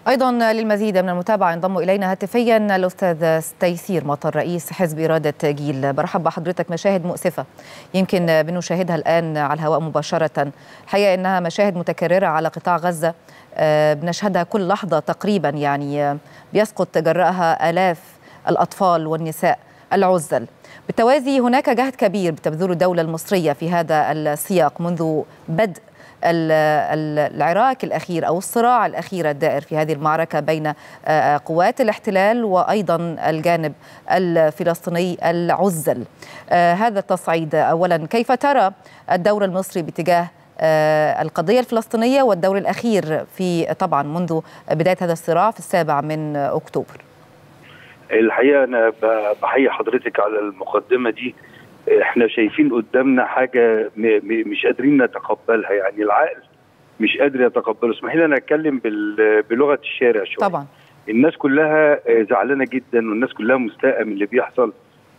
ايضا للمزيد من المتابعه ينضم الينا هاتفيا الاستاذ تيسير مطر رئيس حزب اراده جيل برحب بحضرتك مشاهد مؤسفه يمكن بنشاهدها الان على الهواء مباشره الحقيقه انها مشاهد متكرره على قطاع غزه بنشهدها كل لحظه تقريبا يعني بيسقط جراءها الاف الاطفال والنساء العزل بالتوازي هناك جهد كبير بتبذله الدوله المصريه في هذا السياق منذ بدء العراك الأخير أو الصراع الأخير الدائر في هذه المعركة بين قوات الاحتلال وأيضا الجانب الفلسطيني العزل هذا التصعيد أولا كيف ترى الدور المصري باتجاه القضية الفلسطينية والدور الأخير في طبعا منذ بداية هذا الصراع في السابع من أكتوبر الحقيقة أنا بحيي حضرتك على المقدمة دي احنا شايفين قدامنا حاجه مش قادرين نتقبلها يعني العقل مش قادر يتقبله اسمحي لي انا اتكلم بلغه الشارع شويه طبعا الناس كلها زعلانه جدا والناس كلها مستاءه من اللي بيحصل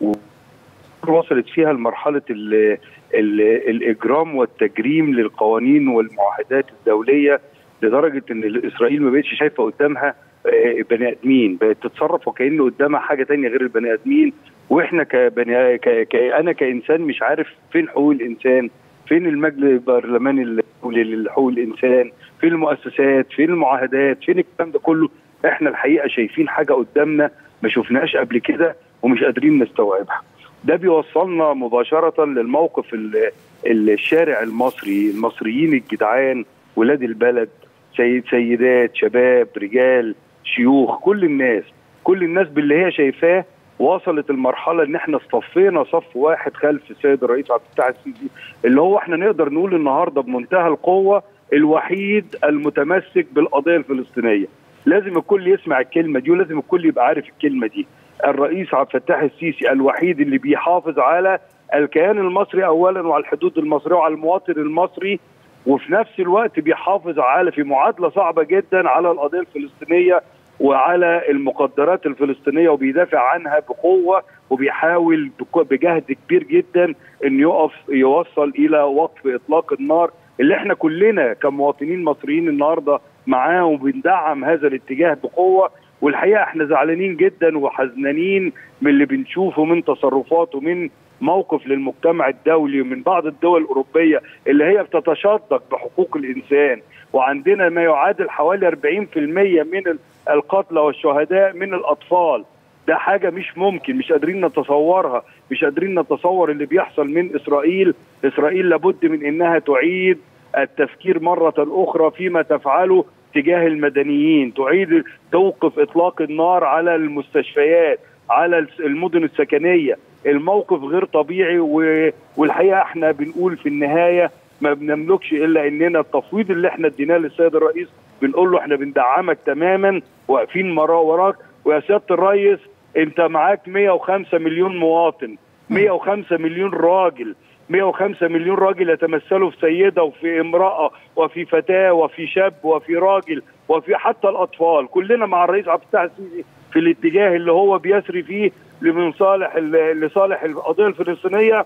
وصلت فيها لمرحله ال ال الاجرام والتجريم للقوانين والمعاهدات الدوليه لدرجه ان اسرائيل ما بقتش شايفه قدامها بني ادمين بقت تتصرف وكأن قدامها حاجه تانية غير البني ادمين واحنا كبني ك... ك... انا كانسان مش عارف فين حقوق الانسان فين المجلس البرلماني الدولي لحقوق الانسان فين المؤسسات فين المعاهدات فين الكلام ده كله احنا الحقيقه شايفين حاجه قدامنا ما شفناهاش قبل كده ومش قادرين نستوعبها ده بيوصلنا مباشره للموقف ال... الشارع المصري المصريين الجدعان ولاد البلد سيد سيدات شباب رجال شيوخ كل الناس كل الناس باللي هي شايفاه وصلت المرحلة ان احنا اصطفينا صف واحد خلف السيد الرئيس عبد الفتاح السيسي اللي هو احنا نقدر نقول النهارده بمنتهى القوة الوحيد المتمسك بالقضية الفلسطينية لازم الكل يسمع الكلمة دي ولازم الكل يبقى عارف الكلمة دي الرئيس عبد الفتاح السيسي الوحيد اللي بيحافظ على الكيان المصري اولا وعلى الحدود المصرية وعلى المواطن المصري وفي نفس الوقت بيحافظ على في معادله صعبه جدا على القضيه الفلسطينيه وعلى المقدرات الفلسطينيه وبيدافع عنها بقوه وبيحاول بجهد كبير جدا ان يقف يوصل الى وقف اطلاق النار اللي احنا كلنا كمواطنين مصريين النهارده معاه وبندعم هذا الاتجاه بقوه والحقيقه احنا زعلانين جدا وحزنانين من اللي بنشوفه من تصرفات ومن موقف للمجتمع الدولي ومن بعض الدول الأوروبية اللي هي بتتشدق بحقوق الإنسان وعندنا ما يعادل حوالي 40% من القتلى والشهداء من الأطفال ده حاجة مش ممكن مش قادرين نتصورها مش قادرين نتصور اللي بيحصل من إسرائيل إسرائيل لابد من إنها تعيد التفكير مرة أخرى فيما تفعله تجاه المدنيين تعيد توقف إطلاق النار على المستشفيات على المدن السكنية الموقف غير طبيعي والحقيقه احنا بنقول في النهايه ما بنملكش الا اننا التفويض اللي احنا اديناه للسيد الرئيس بنقول له احنا بندعمك تماما واقفين وراك ويا سياده الرئيس انت معاك 105 مليون مواطن 105 مليون راجل 105 مليون راجل يتمثلوا في سيده وفي امراه وفي فتاه وفي شاب وفي راجل وفي حتى الاطفال كلنا مع الرئيس عبد الفتاح السيسي في الاتجاه اللي هو بيسري فيه لمن صالح لصالح القضيه الفلسطينيه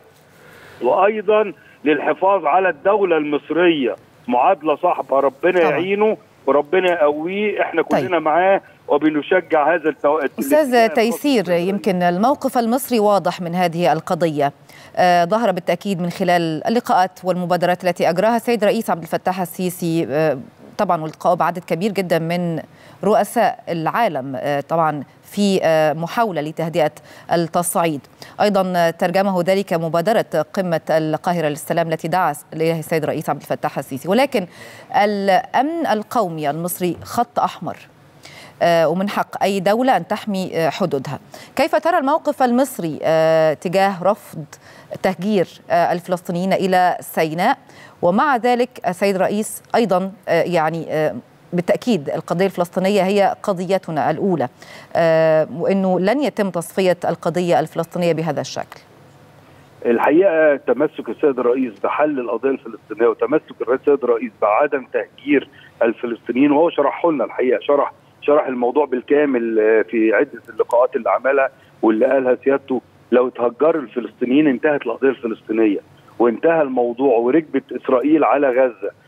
وايضا للحفاظ على الدوله المصريه معادله صعبه ربنا طبعا. يعينه وربنا يقويه احنا كلنا طيب. معاه وبنشجع هذا التو... استاذ تيسير يمكن الموقف المصري واضح من هذه القضيه آه ظهر بالتاكيد من خلال اللقاءات والمبادرات التي اجراها السيد رئيس عبد الفتاح السيسي آه طبعا واللقاء بعدد كبير جدا من رؤساء العالم آه طبعا في محاولة لتهدئة التصعيد أيضا ترجمه ذلك مبادرة قمة القاهرة للسلام التي دعا إليها السيد الرئيس عبد الفتاح السيسي ولكن الأمن القومي المصري خط أحمر ومن حق أي دولة أن تحمي حدودها كيف ترى الموقف المصري تجاه رفض تهجير الفلسطينيين إلى سيناء ومع ذلك السيد الرئيس أيضا يعني بالتأكيد القضية الفلسطينية هي قضيتنا الأولى آه وأنه لن يتم تصفية القضية الفلسطينية بهذا الشكل الحقيقة تمسك السيد الرئيس بحل القضية الفلسطينية وتمسك السيد الرئيس بعدم تهجير الفلسطينيين وهو شرحه لنا الحقيقة شرح شرح الموضوع بالكامل في عدة اللقاءات اللي عملها واللي قالها سيادته لو تهجر الفلسطينيين انتهت القضية الفلسطينية وانتهى الموضوع وركبت إسرائيل على غزة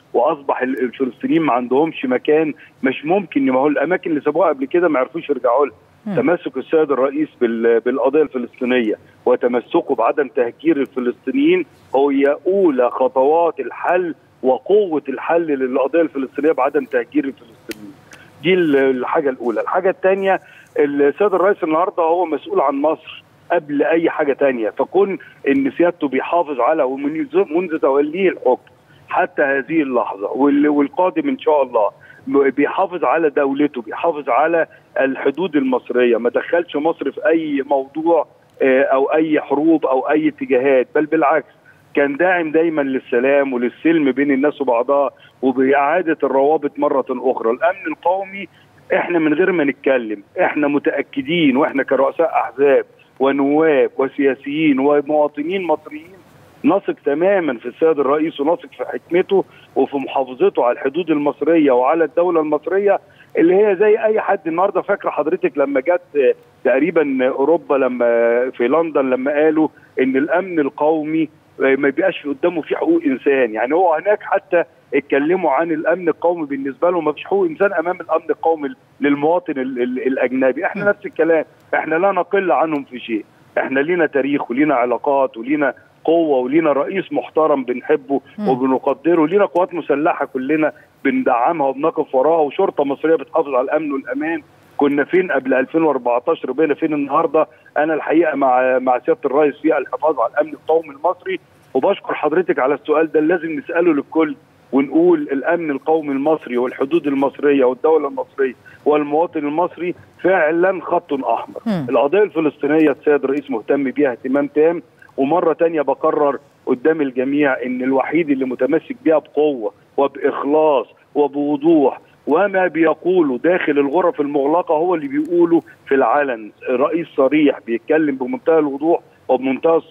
واصبح الفلسطينيين ما عندهمش مكان مش ممكن ما هو الاماكن اللي سابوها قبل كده ما عرفوش يرجعوا لها تمسك السيد الرئيس بالقضيه الفلسطينيه وتمسكه بعدم تهجير الفلسطينيين هي اولى خطوات الحل وقوه الحل للقضيه الفلسطينيه بعدم تهجير الفلسطينيين. دي الحاجه الاولى، الحاجه الثانيه السيد الرئيس النهارده هو مسؤول عن مصر قبل اي حاجه تانية فكون ان سيادته بيحافظ على ومنذ توليه الحكم حتى هذه اللحظه والقادم ان شاء الله بيحافظ على دولته بيحافظ على الحدود المصريه ما دخلش مصر في اي موضوع او اي حروب او اي اتجاهات بل بالعكس كان داعم دايما للسلام وللسلم بين الناس وبعضها وبإعادة الروابط مرة أخرى الأمن القومي احنا من غير ما نتكلم احنا متأكدين واحنا كرؤساء أحزاب ونواب وسياسيين ومواطنين مصريين نثق تماما في السيد الرئيس ونثق في حكمته وفي محافظته على الحدود المصريه وعلى الدوله المصريه اللي هي زي اي حد النهارده فاكره حضرتك لما جت تقريبا اوروبا لما في لندن لما قالوا ان الامن القومي ما يبقاش قدامه في حقوق انسان يعني هو هناك حتى اتكلموا عن الامن القومي بالنسبه لهم ما فيش حقوق انسان امام الامن القومي للمواطن ال ال الاجنبي احنا نفس الكلام احنا لا نقل عنهم في شيء احنا لينا تاريخ ولينا علاقات ولينا قوه ولينا رئيس محترم بنحبه وبنقدره ولينا قوات مسلحه كلنا بندعمها وبنقف وراها وشرطه مصريه بتحافظ على الامن والامان كنا فين قبل 2014 وبقينا فين النهارده انا الحقيقه مع مع سياده الرئيس في الحفاظ على الامن القومي المصري وبشكر حضرتك على السؤال ده لازم نساله للكل ونقول الامن القومي المصري والحدود المصريه والدوله المصريه والمواطن المصري فعلا خط احمر م. القضيه الفلسطينيه السيد الرئيس مهتم بيها اهتمام تام ومره تانية بقرر قدام الجميع ان الوحيد اللي متمسك بيها بقوه وباخلاص وبوضوح وما بيقوله داخل الغرف المغلقه هو اللي بيقوله في العلن رئيس صريح بيتكلم بمنتهى الوضوح وبمنتهى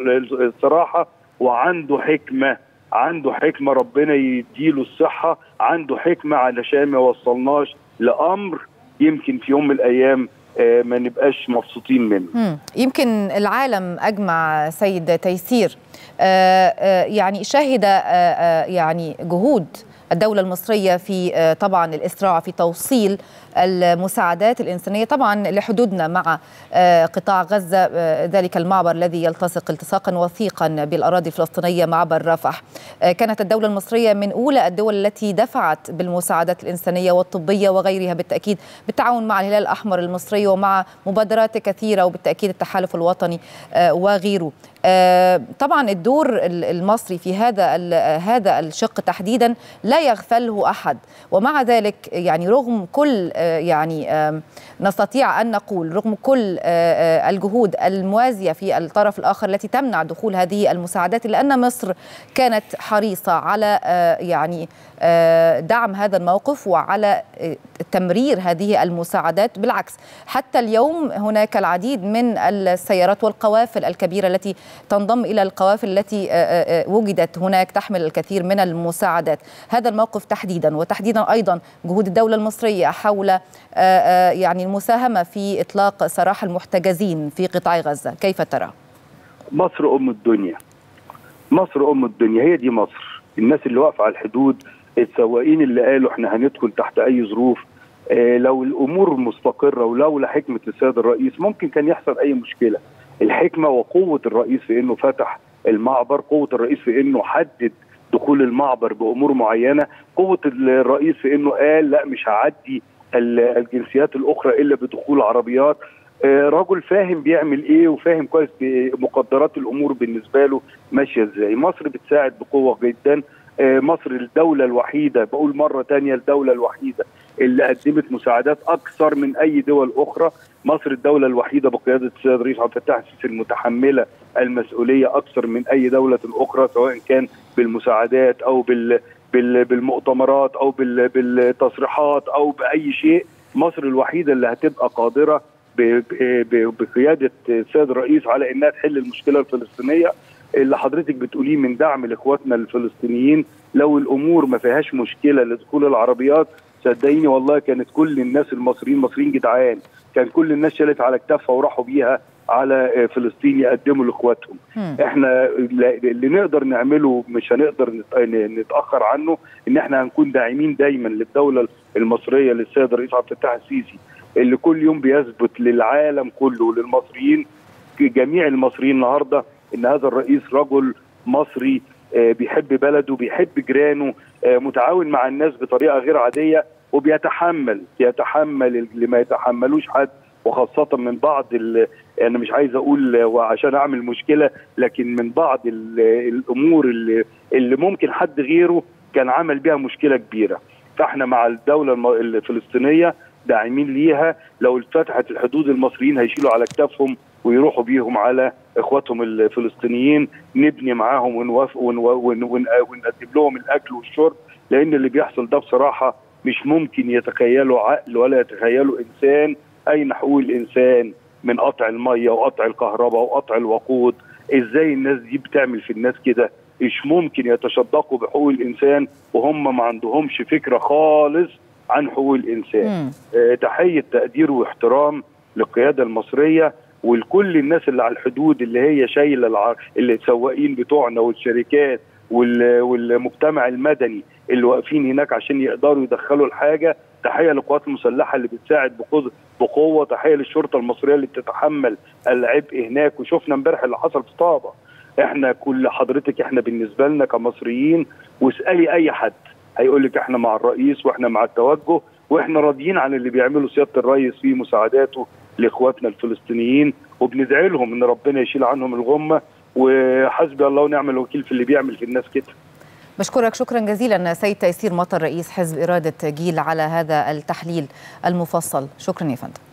الصراحه وعنده حكمه عنده حكمه ربنا يديله الصحه عنده حكمه علشان ما يوصلناش لامر يمكن في يوم من الايام ما نبقاش مبسوطين منه يمكن العالم اجمع سيد تيسير يعني شهد يعني جهود الدولة المصرية في طبعا الإسراع في توصيل المساعدات الإنسانية طبعا لحدودنا مع قطاع غزة ذلك المعبر الذي يلتصق التصاقا وثيقا بالأراضي الفلسطينية معبر رفح كانت الدولة المصرية من أولى الدول التي دفعت بالمساعدات الإنسانية والطبية وغيرها بالتأكيد بالتعاون مع الهلال الأحمر المصري ومع مبادرات كثيرة وبالتأكيد التحالف الوطني وغيره طبعا الدور المصري في هذا هذا الشق تحديدا لا يغفله احد ومع ذلك يعني رغم كل يعني نستطيع ان نقول رغم كل الجهود الموازيه في الطرف الاخر التي تمنع دخول هذه المساعدات الا ان مصر كانت حريصه على يعني دعم هذا الموقف وعلى تمرير هذه المساعدات بالعكس حتى اليوم هناك العديد من السيارات والقوافل الكبيره التي تنضم الى القوافل التي وجدت هناك تحمل الكثير من المساعدات هذا الموقف تحديدا وتحديدا ايضا جهود الدوله المصريه حول يعني المساهمه في اطلاق سراح المحتجزين في قطاع غزه كيف ترى مصر ام الدنيا مصر ام الدنيا هي دي مصر الناس اللي واقفه على الحدود السواقين اللي قالوا احنا هندخل تحت اي ظروف اه لو الامور مستقره ولولا حكمه السيد الرئيس ممكن كان يحصل اي مشكله الحكمه وقوه الرئيس في انه فتح المعبر قوه الرئيس في انه حدد دخول المعبر بامور معينه قوه الرئيس في انه قال لا مش هعدي الجنسيات الاخرى الا بدخول عربيات اه رجل فاهم بيعمل ايه وفاهم كويس بمقدرات الامور بالنسبه له ماشيه ازاي مصر بتساعد بقوه جدا مصر الدولة الوحيدة بقول مرة تانية الدولة الوحيدة اللي قدمت مساعدات أكثر من أي دول أخرى مصر الدولة الوحيدة بقيادة السيد الرئيس عبد الفتاح السيسي المتحملة المسؤولية أكثر من أي دولة أخرى سواء كان بالمساعدات أو بال بالمؤتمرات أو بالتصريحات أو بأي شيء مصر الوحيدة اللي هتبقى قادرة بقيادة السيد الرئيس على إنها تحل المشكلة الفلسطينية اللي حضرتك بتقوليه من دعم لاخواتنا الفلسطينيين لو الامور ما فيهاش مشكله لدخول العربيات صدقيني والله كانت كل الناس المصريين مصريين جدعان كان كل الناس شالت على كتافها وراحوا بيها على فلسطين يقدموا لاخواتهم احنا اللي نقدر نعمله مش هنقدر نتاخر عنه ان احنا هنكون داعمين دايما للدوله المصريه للسيد الرئيس عبد الفتاح السيسي اللي كل يوم بيثبت للعالم كله وللمصريين جميع المصريين النهارده ان هذا الرئيس رجل مصري بيحب بلده بيحب جيرانه متعاون مع الناس بطريقه غير عاديه وبيتحمل يتحمل اللي ما يتحملوش حد وخاصة من بعض أنا يعني مش عايز أقول وعشان أعمل مشكلة لكن من بعض الأمور اللي, اللي ممكن حد غيره كان عمل بيها مشكلة كبيرة فإحنا مع الدولة الفلسطينية داعمين ليها لو اتفتحت الحدود المصريين هيشيلوا على كتافهم ويروحوا بيهم على اخواتهم الفلسطينيين نبني معاهم ونوافق ونقدم لهم الاكل والشرب لان اللي بيحصل ده بصراحه مش ممكن يتخيله عقل ولا يتخيله انسان اين حقوق الانسان من قطع الميه وقطع الكهرباء وقطع الوقود ازاي الناس دي بتعمل في الناس كده مش ممكن يتشدقوا بحقوق الانسان وهم ما عندهمش فكره خالص عن حقوق الانسان آه تحيه تقدير واحترام للقياده المصريه ولكل الناس اللي على الحدود اللي هي شايله الع... اللي السواقين بتوعنا والشركات وال... والمجتمع المدني اللي واقفين هناك عشان يقدروا يدخلوا الحاجه تحيه للقوات المسلحه اللي بتساعد بقوه بقوه تحيه للشرطه المصريه اللي بتتحمل العبء هناك وشفنا امبارح اللي حصل في طابه احنا كل حضرتك احنا بالنسبه لنا كمصريين واسالي اي حد هيقول لك احنا مع الرئيس واحنا مع التوجه واحنا راضيين عن اللي بيعمله سياده الرئيس في مساعداته لاخواتنا الفلسطينيين وبندعي لهم ان ربنا يشيل عنهم الغمه وحسبي الله ونعم الوكيل في اللي بيعمل في الناس كده بشكرك شكرا جزيلا سيد تيسير مطر رئيس حزب إرادة جيل على هذا التحليل المفصل شكرا يا فندم